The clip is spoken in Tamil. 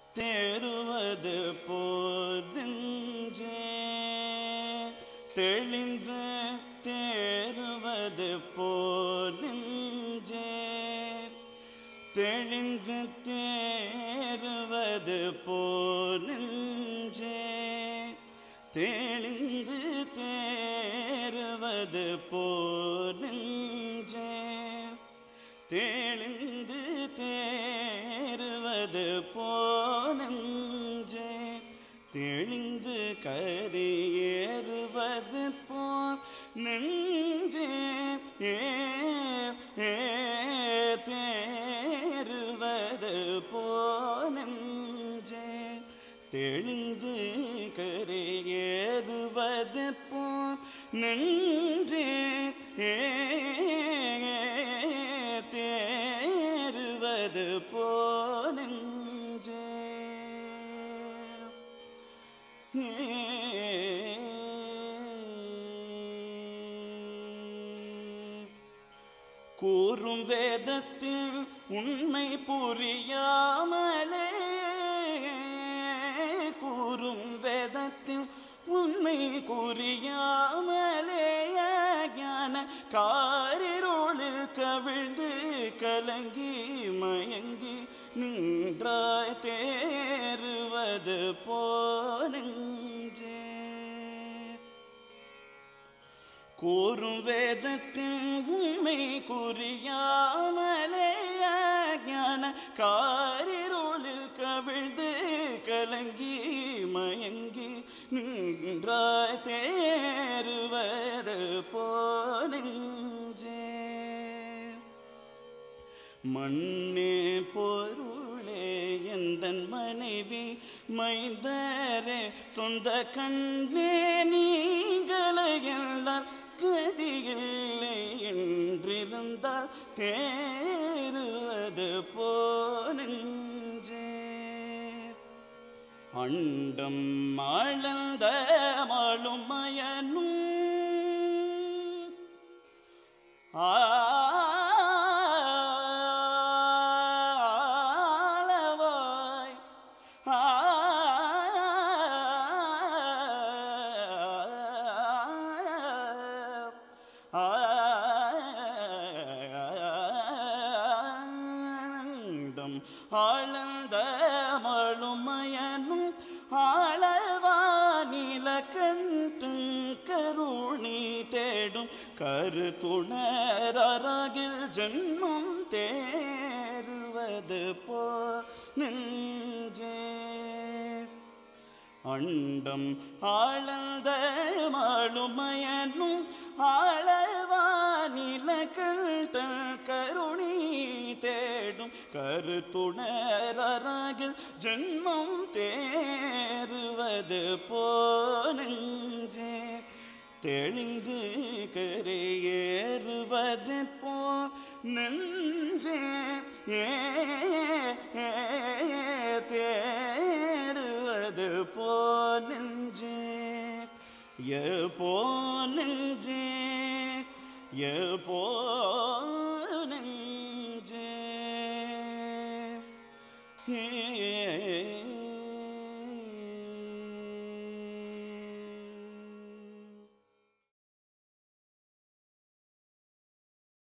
தேறுவது போதெஞ்சே தெளிந்து தேறுவது போதெஞ்சே தெளிந்து தேறுவது போனெஞ்சே தெளிந்து தேறுவது போனெஞ்சே தெளிந்து தேறுவது போனெஞ்சே தெளிந்து கரையேறுவது போ நெஞ்சே ஏ ஏ தேறுவது போனெஞ்சே தெளிந்து கரையேறுவது போ நெஞ்சே ஏ தேறுவது போனெஞ்சே கூறும் வேதத்தில் உண்மை புரியாமலே கூறும் வேதத்தில் உண்மை புரியாமலே ஞான காரிருளில் கவிழ்ந்து கலங்கி மயங்கி நின்றாய் தேறுவது போலெஞ்சே கூறும் வேதத்தின் உண்மை குறியாமலே ஞான காரிருளில் கவிழ்ந்து கலங்கி மயங்கி நின்றாய் தேறுவது போனெஞ்சே மண்ணே பொருளே எந்தன் மனைவி மைந்தரே சொந்த கண்ணே நீங்களே எல்லார் கதியில்லை என்றிருந்தால் தேறுவது போனெஞ்சே அண்டம் ஆழ்ந்த மாளுமயனும் ஆளவாய் ஆண்டம் ஆழ்ந்த மழுமயனும் ஆளவானில கண்டு கருணி தேடும் கருத்துணரகில் ஜன்மம் தேறுவது போ நெஞ்சே அண்டம் ஆழ்ந்த மாளுமயனும் ஆளவானில கண்ட கருணி தேடும் கருத்துணரகில் ஜன்மம் தேறுவது போனெஞ்சே தெளிந்து கரையேறுவது போ நெஞ்சே ஏ ஏ, தேறுவது போ நெஞ்சே ஏ போ நெஞ்சே ஏ போ நெஞ்சே ஏ